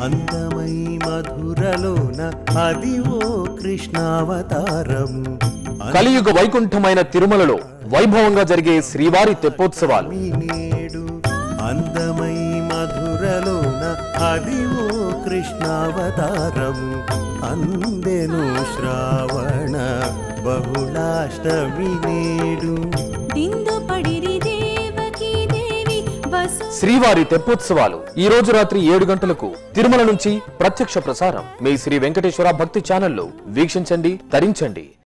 అందమై మధురలోన అదివో కృష్ణావతారం కలియుగ వైకుంఠమైన తిరుమలలో వైభవంగా జరిగే శ్రీవారి తెప్పోత్సవాలు మీ నేడు అందమై మధురలోన అదివో కృష్ణావతారం అందెను శ్రావణ బహుళాష్టమి నేడు దిందు పడిరి దేవకీ దేవి వసు శ్రీవారి తెప్పోత్సవాలు ఈ రోజు రాత్రి ఏడు గంటలకు తిరుమల నుంచి ప్రత్యక్ష ప్రసారం మీ శ్రీ వెంకటేశ్వర భక్తి ఛానల్లో వీక్షించండి తరించండి